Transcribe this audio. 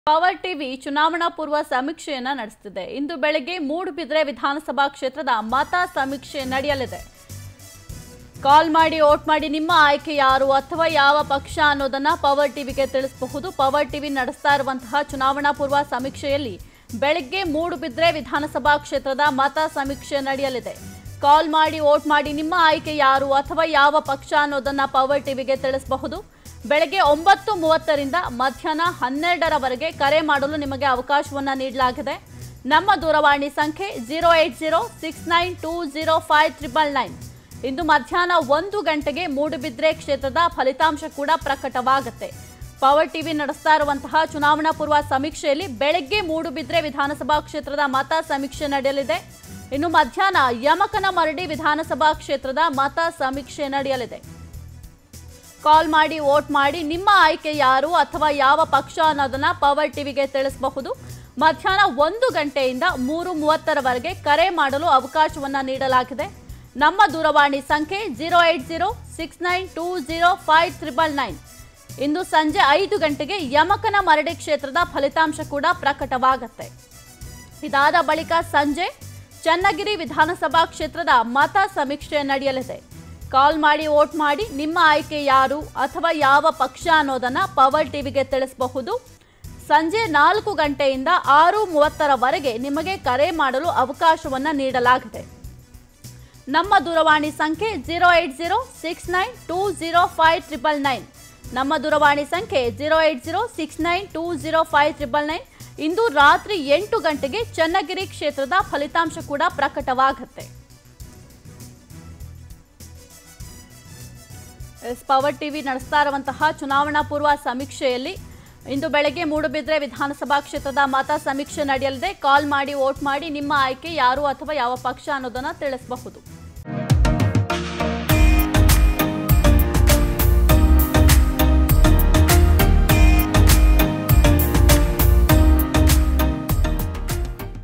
power TV ಚುನಾವಣಾ ಪೂರ್ವ ಸಮೀಕ್ಷೆಯನ್ನ ನಡೆಸುತ್ತಿದೆ ಇಂದು ಬೆಳಗ್ಗೆ ಮೂಡುಬಿದ್ರೆ ವಿಧಾನಸಭಾ ಕ್ಷೇತ್ರದ ಮತ ಸಮೀಕ್ಷೆ ನಡೆಯಲಿದೆ ಕಾಲ್ ಮಾಡಿ ವೋಟ್ ಮಾಡಿ ನಿಮ್ಮ ಆಯ್ಕೆ ಯಾರು ಅಥವಾ ಯಾವ ಪಕ್ಷ ಅನ್ನೋದನ್ನ ಪವರ್ ಟಿವಿಗೆ ತಿಳಿಸಬಹುದು ಪವರ್ ಟಿವಿ ನಡೆಸ್ತಾ ಇರುವಂತಹ ಚುನಾವಣಾ ಪೂರ್ವ ಸಮೀಕ್ಷೆಯಲ್ಲಿ ಬೆಳಗ್ಗೆ ಮೂಡುಬಿದ್ರೆ ವಿಧಾನಸಭಾ ಕ್ಷೇತ್ರದ ಮತ ಸಮೀಕ್ಷೆ ನಡೆಯಲಿದೆ ಕಾಲ್ ಮಾಡಿ ವೋಟ್ ಮಾಡಿ ನಿಮ್ಮ ಆಯ್ಕೆ ಯಾರು ಅಥವಾ ಯಾವ ಪಕ್ಷ ಅನ್ನೋದನ್ನ ಪವರ್ ಟಿವಿಗೆ ತಿಳಿಸಬಹುದು ಬೆಳಗ್ಗೆ ಒಂಬತ್ತು ಮೂವತ್ತರಿಂದ ಮಧ್ಯಾಹ್ನ ಹನ್ನೆರಡರವರೆಗೆ ಕರೆ ಮಾಡಲು ನಿಮಗೆ ಅವಕಾಶವನ್ನ ನೀಡಲಾಗಿದೆ ನಮ್ಮ ದೂರವಾಣಿ ಸಂಖ್ಯೆ zero eight zero six nine two zero five triple nine ಇಂದು ಮಧ್ಯಾಹ್ನ ಒಂದು ಗಂಟೆಗೆ ಮೂಡುಬಿದ್ರೆ ಕ್ಷೇತ್ರದ ಫಲಿತಾಂಶ ಕೂಡ ಪ್ರಕಟವಾಗುತ್ತೆ ಪವರ್ ಟಿವಿ ನಡೆಸ್ತಾ ಇರುವಂತಹ ಚುನಾವಣಾ ಪೂರ್ವ ಸಮೀಕ್ಷೆಯಲ್ಲಿ ಬೆಳಗ್ಗೆ ಮೂಡುಬಿದ್ರೆ ವಿಧಾನಸಭಾ ಕ್ಷೇತ್ರದ ಮತ ಸಮೀಕ್ಷೆ ನಡೆಯಲಿದೆ ಇನ್ನು ಮಧ್ಯಾಹ್ನ ಯಮಕನಮರಡಿ ವಿಧಾನಸಭಾ ಕ್ಷೇತ್ರದ ಮತ ಸಮೀಕ್ಷೆ ನಡೆಯಲಿದೆ ಕಾಲ್ ಮಾಡಿ ವೋಟ್ ಮಾಡಿ ನಿಮ್ಮ ಆಯ್ಕೆ ಯಾರು ಅಥವಾ ಯಾವ ಪಕ್ಷ ಅನ್ನೋದನ್ನ ಪವರ್ ಟಿವಿಗೆ ತಿಳಿಸಬಹುದು ಮಧ್ಯಾಹ್ನ ಒಂದು ಗಂಟೆಯಿಂದ ಮೂರು ಮೂವತ್ತರವರೆಗೆ ಕರೆ ಮಾಡಲು ಅವಕಾಶವನ್ನ ನೀಡಲಾಗಿದೆ ನಮ್ಮ ದೂರವಾಣಿ ಸಂಖ್ಯೆ zero eight zero six nine two zero five triple nine ಇಂದು ಸಂಜೆ ಐದು ಗಂಟೆಗೆ ಯಮಕನ ಮರಡಿ ಕ್ಷೇತ್ರದ ಫಲಿತಾಂಶ ಕೂಡ ಪ್ರಕಟವಾಗುತ್ತೆ ಇದಾದ ಬಳಿಕ ಸಂಜೆ ಚನ್ನಗಿರಿ ವಿಧಾನಸಭಾ ಕ್ಷೇತ್ರದ ಮತ ಸಮೀಕ್ಷೆ ನಡೆಯಲಿದೆ ಕಾಲ್ ಮಾಡಿ ವೋಟ್ ಮಾಡಿ ನಿಮ್ಮ ಆಯ್ಕೆ ಯಾರು ಅಥವಾ ಯಾವ ಪಕ್ಷ ಅನ್ನೋದನ್ನ ಪವರ್ ಟಿವಿಗೆ ತಿಳಿಸಬಹುದು ಸಂಜೆ ನಾಲ್ಕು ಗಂಟೆಯಿಂದ ಆರು ಮೂವತ್ತರವರೆಗೆ ನಿಮಗೆ ಕರೆ ಮಾಡಲು ಅವಕಾಶವನ್ನ ನೀಡಲಾಗಿದೆ ನಮ್ಮ ದೂರವಾಣಿ ಸಂಖ್ಯೆ zero eight zero six nine two zero five triple nine ನಮ್ಮ ದೂರವಾಣಿ ಸಂಖ್ಯೆ zero eight zero six nine two zero five triple nine ಇಂದು ರಾತ್ರಿ ಎಂಟು ಗಂಟೆಗೆ ಚನ್ನಗಿರಿ ಕ್ಷೇತ್ರದ ಫಲಿತಾಂಶ ಕೂಡ ಪ್ರಕಟವಾಗುತ್ತೆ ಎಸ್ ಪವರ್ ಟಿವಿ ನಡೆಸ್ತಾ ಇರುವಂತಹ ಚುನಾವಣಾ ಪೂರ್ವ ಸಮೀಕ್ಷೆಯಲ್ಲಿ ಇಂದು ಬೆಳಗ್ಗೆ ಮೂಡುಬಿದ್ರೆ ವಿಧಾನಸಭಾ ಕ್ಷೇತ್ರದ ಮತ ಸಮೀಕ್ಷೆ ನಡೆಯಲಿದೆ ಕಾಲ್ ಮಾಡಿ ವೋಟ್ ಮಾಡಿ ನಿಮ್ಮ ಆಯ್ಕೆ ಯಾರು ಅಥವಾ ಯಾವ ಪಕ್ಷ ಅನ್ನೋದನ್ನ ತಿಳಿಸಬಹುದು